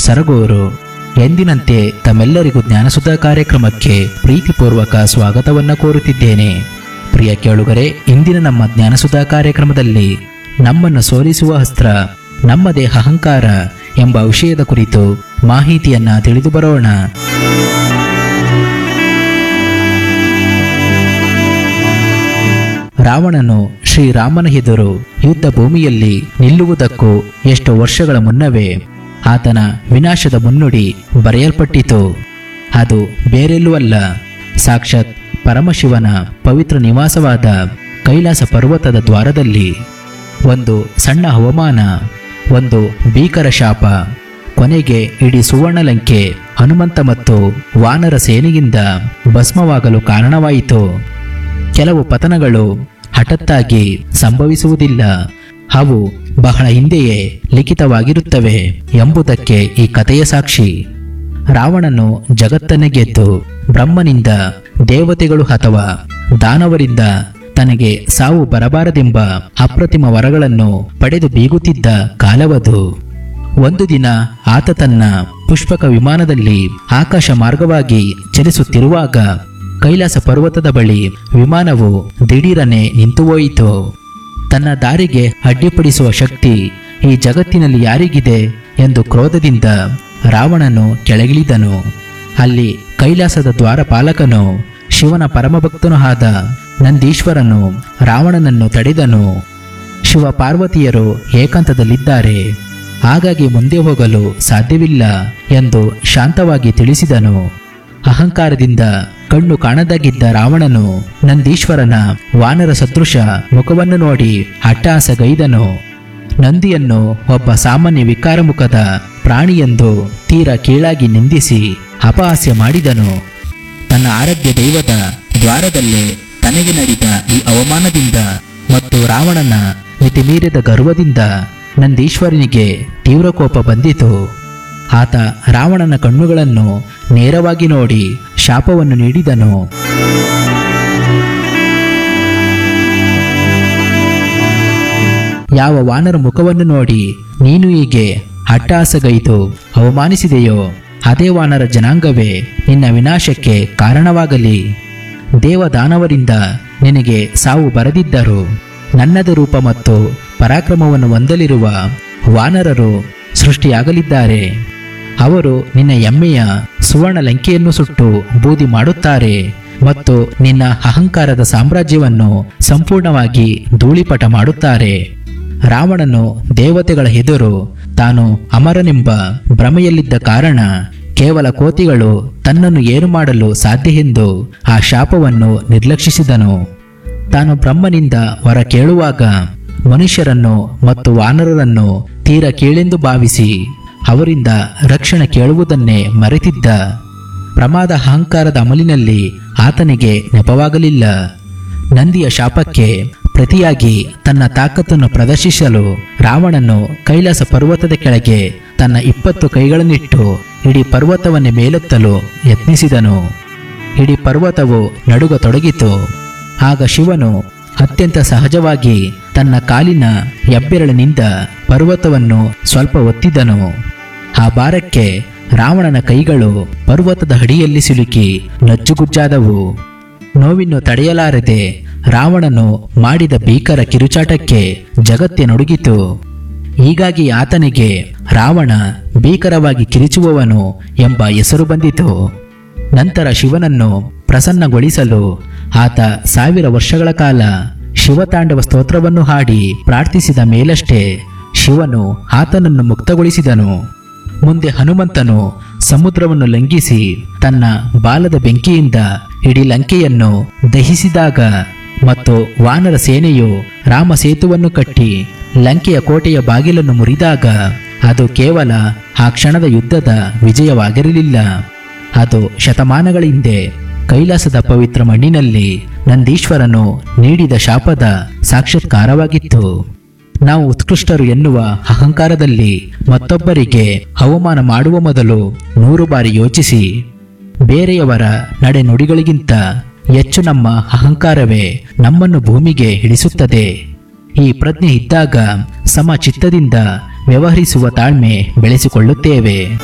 ಸರಗೂರು ಎಂದಿನಂತೆ ತಮ್ಮೆಲ್ಲರಿಗೂ ಜ್ಞಾನಸುಧಾ ಕಾರ್ಯಕ್ರಮಕ್ಕೆ ಪ್ರೀತಿಪೂರ್ವಕ ಸ್ವಾಗತವನ್ನ ಕೋರುತ್ತಿದ್ದೇನೆ ಪ್ರಿಯ ಕೇಳುಗರೆ ಇಂದಿನ ನಮ್ಮ ಜ್ಞಾನಸುಧಾ ಕಾರ್ಯಕ್ರಮದಲ್ಲಿ ನಮ್ಮನ್ನು ಸೋಲಿಸುವ ಅಸ್ತ್ರ ನಮ್ಮದೇ ಅಹಂಕಾರ ಎಂಬ ವಿಷಯದ ಕುರಿತು ಮಾಹಿತಿಯನ್ನ ತಿಳಿದು ಬರೋಣ ರಾವಣನು ಶ್ರೀರಾಮನ ಎದುರು ಯುದ್ಧ ಭೂಮಿಯಲ್ಲಿ ನಿಲ್ಲುವುದಕ್ಕೂ ಎಷ್ಟು ವರ್ಷಗಳ ಮುನ್ನವೇ ಆತನ ವಿನಾಶದ ಮುನ್ನುಡಿ ಬರೆಯಲ್ಪಟ್ಟಿತು ಅದು ಬೇರೆಲ್ಲೂ ಅಲ್ಲ ಸಾಕ್ಷಾತ್ ಪರಮಶಿವನ ಪವಿತ್ರ ನಿವಾಸವಾದ ಕೈಲಾಸ ಪರ್ವತದ ದ್ವಾರದಲ್ಲಿ ಒಂದು ಸಣ್ಣ ಹವಾಮಾನ ಒಂದು ಭೀಕರ ಶಾಪ ಕೊನೆಗೆ ಇಡೀ ಸುವರ್ಣಲಂಕೆ ಹನುಮಂತ ಮತ್ತು ವಾನರ ಸೇನೆಯಿಂದ ಭಸ್ಮವಾಗಲು ಕಾರಣವಾಯಿತು ಕೆಲವು ಪತನಗಳು ಹಠಾತ್ತಾಗಿ ಸಂಭವಿಸುವುದಿಲ್ಲ ಅವು ಬಹಳ ಹಿಂದೆಯೇ ಲಿಖಿತವಾಗಿರುತ್ತವೆ ಎಂಬುದಕ್ಕೆ ಈ ಕಥೆಯ ಸಾಕ್ಷಿ ರಾವಣನು ಜಗತ್ತನ್ನೇ ಗೆದ್ದು ಬ್ರಹ್ಮನಿಂದ ದೇವತೆಗಳು ಅಥವಾ ದಾನವರಿಂದ ತನಗೆ ಸಾವು ಬರಬಾರದೆಂಬ ಅಪ್ರತಿಮ ವರಗಳನ್ನು ಪಡೆದು ಬೀಗುತ್ತಿದ್ದ ಕಾಲವದು ಒಂದು ದಿನ ಆತ ತನ್ನ ಪುಷ್ಪಕ ವಿಮಾನದಲ್ಲಿ ಆಕಾಶ ಮಾರ್ಗವಾಗಿ ಚಲಿಸುತ್ತಿರುವಾಗ ಕೈಲಾಸ ಪರ್ವತದ ಬಳಿ ವಿಮಾನವು ದಿಢೀರನೆ ನಿಂತುಹೋಯಿತು ತನ್ನ ದಾರಿಗೆ ಅಡ್ಡಿಪಡಿಸುವ ಶಕ್ತಿ ಈ ಜಗತ್ತಿನಲ್ಲಿ ಯಾರಿಗಿದೆ ಎಂದು ಕ್ರೋಧದಿಂದ ರಾವಣನು ಕೆಳಗಿಳಿದನು ಅಲ್ಲಿ ಕೈಲಾಸದ ದ್ವಾರಪಾಲಕನು ಶಿವನ ಪರಮಭಕ್ತನೂ ಆದ ನಂದೀಶ್ವರನು ರಾವಣನನ್ನು ತಡೆದನು ಶಿವ ಪಾರ್ವತಿಯರು ಏಕಾಂತದಲ್ಲಿದ್ದಾರೆ ಹಾಗಾಗಿ ಮುಂದೆ ಹೋಗಲು ಸಾಧ್ಯವಿಲ್ಲ ಎಂದು ಶಾಂತವಾಗಿ ತಿಳಿಸಿದನು ಅಹಂಕಾರದಿಂದ ಕಣ್ಣು ಕಾಣದಾಗಿದ್ದ ರಾವಣನು ನಂದೀಶ್ವರನ ವಾನರ ಸದೃಶ ಮುಖವನ್ನು ನೋಡಿ ಅಟ್ಟಹಾಸಗೈದನು ನಂದಿಯನ್ನು ಒಬ್ಬ ಸಾಮಾನ್ಯ ವಿಕಾರ ಮುಖದ ಪ್ರಾಣಿಯೆಂದು ತೀರ ಕೀಳಾಗಿ ನಿಂದಿಸಿ ಅಪಹಾಸ್ಯ ಮಾಡಿದನು ತನ್ನ ಆರಾಧ್ಯ ದೈವದ ದ್ವಾರದಲ್ಲೇ ತನಗೆ ನಡೆದ ಈ ಅವಮಾನದಿಂದ ಮತ್ತು ರಾವಣನ ಮಿತಿಮೀರಿದ ಗರ್ವದಿಂದ ನಂದೀಶ್ವರನಿಗೆ ತೀವ್ರ ಕೋಪ ಬಂದಿತು ಆತ ರಾವಣನ ಕಣ್ಣುಗಳನ್ನು ನೇರವಾಗಿ ನೋಡಿ ಶಾಪವನ್ನು ನೀಡಿದನು ಯಾವ ವಾನರ ಮುಖವನ್ನು ನೋಡಿ ನೀನು ಹೀಗೆ ಅಟ್ಟಹಾಸಗೈದು ಅವಮಾನಿಸಿದೆಯೋ ಅದೇ ವಾನರ ಜನಾಂಗವೇ ನಿನ್ನ ವಿನಾಶಕ್ಕೆ ಕಾರಣವಾಗಲಿ ದೇವದಾನವರಿಂದ ನಿನಗೆ ಸಾವು ಬರದಿದ್ದರು ನನ್ನದ ರೂಪ ಮತ್ತು ಪರಾಕ್ರಮವನ್ನು ಹೊಂದಲಿರುವ ವಾನರರು ಸೃಷ್ಟಿಯಾಗಲಿದ್ದಾರೆ ಅವರು ನಿನ್ನ ಎಮ್ಮೆಯ ಸುವರ್ಣ ಲಂಕೆಯನ್ನು ಸುಟ್ಟು ಬೂದಿ ಮಾಡುತ್ತಾರೆ ಮತ್ತು ನಿನ್ನ ಅಹಂಕಾರದ ಸಾಮ್ರಾಜ್ಯವನ್ನು ಸಂಪೂರ್ಣವಾಗಿ ಧೂಳಿಪಟ ಮಾಡುತ್ತಾರೆ ರಾವಣನು ದೇವತೆಗಳ ಎದುರು ತಾನು ಅಮರನೆಂಬ ಭ್ರಮೆಯಲ್ಲಿದ್ದ ಕಾರಣ ಕೇವಲ ಕೋತಿಗಳು ತನ್ನನ್ನು ಏನು ಮಾಡಲು ಸಾಧ್ಯ ಎಂದು ಆ ಶಾಪವನ್ನು ನಿರ್ಲಕ್ಷಿಸಿದನು ತಾನು ಬ್ರಹ್ಮನಿಂದ ಹೊರ ಕೇಳುವಾಗ ಮನುಷ್ಯರನ್ನು ಮತ್ತು ವಾನರರನ್ನು ತೀರ ಕೀಳೆಂದು ಭಾವಿಸಿ ಅವರಿಂದ ರಕ್ಷಣೆ ಕೇಳುವುದನ್ನೇ ಮರೆತಿದ್ದ ಪ್ರಮಾದ ಅಹಂಕಾರದ ಅಮಲಿನಲ್ಲಿ ಆತನಿಗೆ ನೆಪವಾಗಲಿಲ್ಲ ನಂದಿಯ ಶಾಪಕ್ಕೆ ಪ್ರತಿಯಾಗಿ ತನ್ನ ತಾಕತ್ತನ್ನು ಪ್ರದರ್ಶಿಸಲು ರಾವಣನು ಕೈಲಾಸ ಪರ್ವತದ ಕೆಳಗೆ ತನ್ನ ಇಪ್ಪತ್ತು ಕೈಗಳನ್ನಿಟ್ಟು ಇಡೀ ಪರ್ವತವನ್ನೇ ಮೇಲೆತ್ತಲು ಯತ್ನಿಸಿದನು ಇಡೀ ಪರ್ವತವು ನಡುಗತೊಡಗಿತು ಆಗ ಶಿವನು ಅತ್ಯಂತ ಸಹಜವಾಗಿ ತನ್ನ ಕಾಲಿನ ಹೆಬ್ಬೆರಳಿನಿಂದ ಪರ್ವತವನ್ನು ಸ್ವಲ್ಪ ಒತ್ತಿದನು ಆ ಭಾರಕ್ಕೆ ರಾವಣನ ಕೈಗಳು ಪರ್ವತದ ಅಡಿಯಲ್ಲಿ ಸಿಲುಕಿ ನಜ್ಜುಗುಜ್ಜಾದವು ನೋವಿನ್ನು ತಡೆಯಲಾರದೆ ರಾವಣನು ಮಾಡಿದ ಭೀಕರ ಕಿರುಚಾಟಕ್ಕೆ ಜಗತ್ತೇ ನಡುಗಿತು ಹೀಗಾಗಿ ಆತನಿಗೆ ರಾವಣ ಭೀಕರವಾಗಿ ಕಿರಿಚುವವನು ಎಂಬ ಹೆಸರು ಬಂದಿತು ನಂತರ ಶಿವನನ್ನು ಪ್ರಸನ್ನಗೊಳಿಸಲು ಆತ ಸಾವಿರ ವರ್ಷಗಳ ಕಾಲ ಶಿವತಾಂಡವ ಸ್ತೋತ್ರವನ್ನು ಹಾಡಿ ಪ್ರಾರ್ಥಿಸಿದ ಮೇಲಷ್ಟೇ ಶಿವನು ಆತನನ್ನು ಮುಕ್ತಗೊಳಿಸಿದನು ಮುಂದೆ ಹನುಮಂತನು ಸಮುದ್ರವನ್ನು ಲಂಘಿಸಿ ತನ್ನ ಬಾಲದ ಬೆಂಕಿಯಿಂದ ಇಡೀ ಲಂಕೆಯನ್ನು ದಹಿಸಿದಾಗ ಮತ್ತು ವಾನರ ಸೇನೆಯು ರಾಮ ಸೇತುವನ್ನು ಕಟ್ಟಿ ಲಂಕೆಯ ಕೋಟೆಯ ಬಾಗಿಲನ್ನು ಮುರಿದಾಗ ಅದು ಕೇವಲ ಆ ಕ್ಷಣದ ಯುದ್ಧದ ವಿಜಯವಾಗಿರಲಿಲ್ಲ ಅದು ಶತಮಾನಗಳ ಹಿಂದೆ ಕೈಲಾಸದ ಪವಿತ್ರ ಮಣ್ಣಿನಲ್ಲಿ ನಂದೀಶ್ವರನು ನೀಡಿದ ಶಾಪದ ಸಾಕ್ಷಾತ್ಕಾರವಾಗಿತ್ತು ನಾವು ಉತ್ಕೃಷ್ಟರು ಎನ್ನುವ ಅಹಂಕಾರದಲ್ಲಿ ಮತ್ತೊಬ್ಬರಿಗೆ ಅವಮಾನ ಮಾಡುವ ಮೊದಲು ನೂರು ಬಾರಿ ಯೋಚಿಸಿ ಬೇರೆಯವರ ನಡೆನುಡಿಗಳಿಗಿಂತ ಹೆಚ್ಚು ನಮ್ಮ ಅಹಂಕಾರವೇ ನಮ್ಮನ್ನು ಭೂಮಿಗೆ ಇಳಿಸುತ್ತದೆ ಈ ಪ್ರಜ್ಞೆ ಇದ್ದಾಗ ಸಮಚಿತ್ತದಿಂದ ವ್ಯವಹರಿಸುವ ತಾಳ್ಮೆ ಬೆಳೆಸಿಕೊಳ್ಳುತ್ತೇವೆ